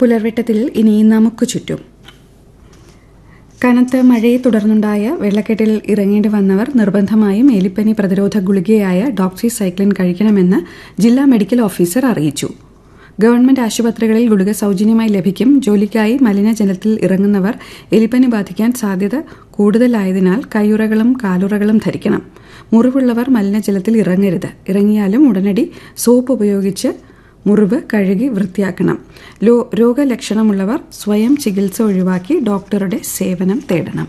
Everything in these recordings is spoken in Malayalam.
പുലർവെട്ടത്തിൽ ഇനി നമുക്ക് ചുറ്റും കനത്ത മഴയെ തുടർന്നുണ്ടായ വെള്ളക്കെട്ടിൽ ഇറങ്ങേണ്ടി വന്നവർ നിർബന്ധമായും എലിപ്പനി പ്രതിരോധ ഗുളികയായ ഡോക്സിസൈക്ലിൻ കഴിക്കണമെന്ന് ജില്ലാ മെഡിക്കൽ ഓഫീസർ അറിയിച്ചു ഗവൺമെന്റ് ആശുപത്രികളിൽ ഗുളിക സൗജന്യമായി ലഭിക്കും ജോലിക്കായി മലിനജലത്തിൽ ഇറങ്ങുന്നവർ എലിപ്പനി ബാധിക്കാൻ സാധ്യത കൂടുതലായതിനാൽ കയ്യുറകളും കാലുറകളും ധരിക്കണം മുറിവുള്ളവർ മലിനജലത്തിൽ ഇറങ്ങരുത് ഇറങ്ങിയാലും ഉടനടി സോപ്പ് ഉപയോഗിച്ച് മുറിവ് കഴുകി വൃത്തിയാക്കണം ലോ രോഗലക്ഷണമുള്ളവർ സ്വയം ചികിത്സ ഒഴിവാക്കി ഡോക്ടറുടെ സേവനം തേടണം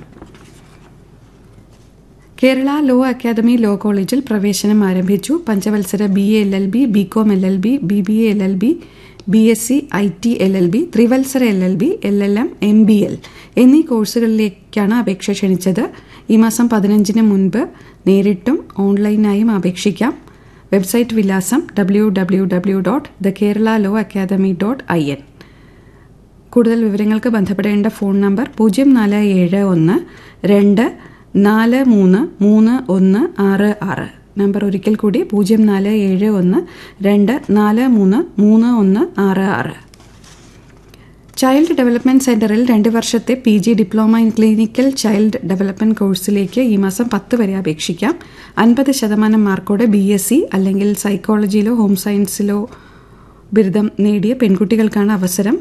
കേരള ലോ അക്കാദമി ലോ കോളേജിൽ പ്രവേശനം ആരംഭിച്ചു പഞ്ചവത്സര B A L L B B com L L B B B A L L B B S C I T L L B ത്രിവത്സര L L B L L M M B L എന്നീ കോഴ്സുകളിലേക്കാണ് അപേക്ഷ ക്ഷണിച്ചത് ഈ മാസം പതിനഞ്ചിന് മുൻപ് നേരിട്ടും ഓൺലൈനായും അപേക്ഷിക്കാം വെബ്സൈറ്റ് വിലാസം W W W dot the Kerala law academy dot I N കൂടുതൽ വിവരങ്ങൾക്ക് ബന്ധപ്പെടേണ്ട ഫോൺ നമ്പർ പൂജ്യം നാല് ഏഴ് ഒന്ന് രണ്ട് നാല് മൂന്ന് മൂന്ന് ഒന്ന് ആറ് ആറ് നമ്പർ ഒരിക്കൽ കൂടി പൂജ്യം നാല് ഏഴ് ഒന്ന് രണ്ട് നാല് മൂന്ന് മൂന്ന് ഒന്ന് ആറ് ആറ് ചൈൽഡ് ഡെവലപ്മെന്റ് സെന്ററിൽ രണ്ട് വർഷത്തെ P G diploma in clinical child development കോഴ്സിലേക്ക് ഈ മാസം പത്ത് വരെ അപേക്ഷിക്കാം അൻപത് ശതമാനം മാർക്കോടെ ബി എസ് സി അല്ലെങ്കിൽ സൈക്കോളജിയിലോ ഹോം സയൻസിലോ ബിരുദം നേടിയ പെൺകുട്ടികൾക്കാണ് അവസരം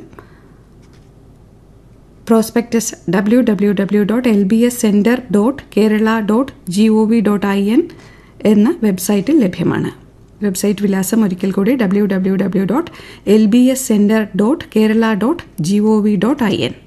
prospectus W W W dot L B S centre dot Kerala dot G O V dot I N എന്ന വെബ്സൈറ്റിൽ ലഭ്യമാണ് വെബ്സൈറ്റ് വിലാസം ഒരിക്കൽ കൂടി W W W dot L B S centre dot Kerala dot G O V dot I N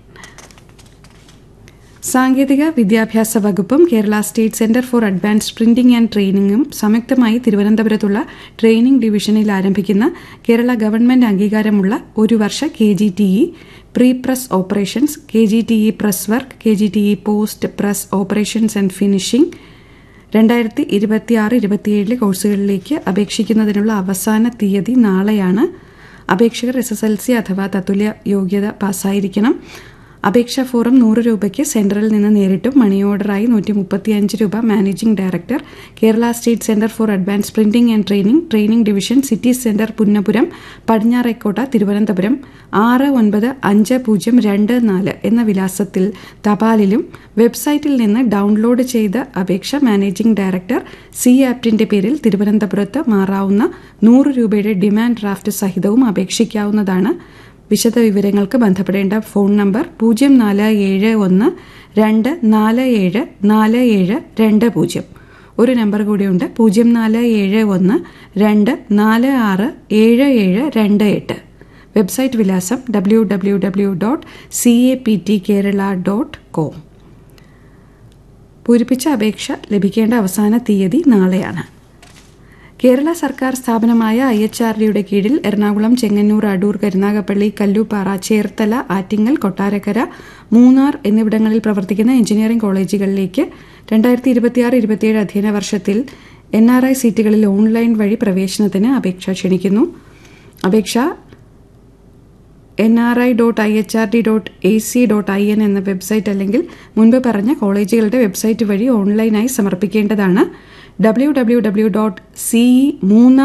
സാങ്കേതിക വിദ്യാഭ്യാസ വകുപ്പും Kerala state centre for advanced printing and ട്രെയിനിങ്ങും സംയുക്തമായി തിരുവനന്തപുരത്തുള്ള ട്രെയിനിംഗ് ഡിവിഷനിൽ ആരംഭിക്കുന്ന കേരള ഗവൺമെന്റ് അംഗീകാരമുള്ള ഒരു വർഷ K G T E pre press operations K G T E press work K G T E post press operations and finishing രണ്ടായിരത്തി ഇരുപത്തിയാറ് ഇരുപത്തിയേഴിലെ കോഴ്സുകളിലേക്ക് അപേക്ഷിക്കുന്നതിനുള്ള അവസാന തീയതി നാളെയാണ് അപേക്ഷകർ എസ് എസ് എൽ സി അഥവാ തത്തുല്യ യോഗ്യത പാസ്സായിരിക്കണം അപേക്ഷാ ഫോറം നൂറ് രൂപയ്ക്ക് സെന്ററിൽ നിന്ന് നേരിട്ടും മണി ഓർഡറായി നൂറ്റി മുപ്പത്തിയഞ്ച് രൂപ managing director Kerala state centre for advance printing and training training division city centre Punnapuram Padinjarekotta Thiruvananthapuram ആറ് ഒൻപത് അഞ്ച് പൂജ്യം രണ്ട് നാല് എന്ന വിലാസത്തിൽ തപാലിലും വെബ്സൈറ്റിൽ നിന്ന് ഡൗൺലോഡ് ചെയ്ത അപേക്ഷ മാനേജിംഗ് ഡയറക്ടർ സി ആപ്റ്റിന്റെ പേരിൽ തിരുവനന്തപുരത്ത് മാറാവുന്ന നൂറ് രൂപയുടെ ഡിമാൻഡ് ഡ്രാഫ്റ്റ് സഹിതവും അപേക്ഷിക്കാവുന്നതാണ് വിശദ വിവരങ്ങൾക്ക് ബന്ധപ്പെടേണ്ട ഫോൺ നമ്പർ പൂജ്യം നാല് ഏഴ് ഒന്ന് രണ്ട് നാല് ഏഴ് നാല് ഏഴ് രണ്ട് പൂജ്യം ഒരു നമ്പർ കൂടിയുണ്ട് പൂജ്യം നാല് ഏഴ് ഒന്ന് രണ്ട് നാല് ആറ് ഏഴ് ഏഴ് രണ്ട് എട്ട് വെബ്സൈറ്റ് വിലാസം W W W dot C A P T Kerala dot com പൂരിപ്പിച്ച അപേക്ഷ ലഭിക്കേണ്ട അവസാന തീയതി നാളെയാണ് കേരള സർക്കാർ സ്ഥാപനമായ ഐ എച്ച് ആർ ഡിയുടെ കീഴിൽ എറണാകുളം ചെങ്ങന്നൂർ അടൂർ കരുനാഗപ്പള്ളി കല്ലൂപ്പാറ ചേർത്തല ആറ്റിങ്ങൽ കൊട്ടാരക്കര മൂന്നാർ എന്നിവിടങ്ങളിൽ പ്രവർത്തിക്കുന്ന എഞ്ചിനീയറിംഗ് കോളേജുകളിലേക്ക് രണ്ടായിരത്തി ഇരുപത്തിയാറ് ഇരുപത്തിയേഴ് അധ്യയന വർഷത്തിൽ എൻ ആർ ഐ സീറ്റുകളിൽ ഓൺലൈൻ വഴി പ്രവേശനത്തിന് അപേക്ഷ ക്ഷണിക്കുന്നു അപേക്ഷ N R I dot I H R D dot A C dot I N എന്ന വെബ്സൈറ്റ് അല്ലെങ്കിൽ മുൻപ് പറഞ്ഞ കോളേജുകളുടെ വെബ്സൈറ്റ് വഴി ഓൺലൈനായി സമർപ്പിക്കേണ്ടതാണ് W W W dot C മൂന്ന്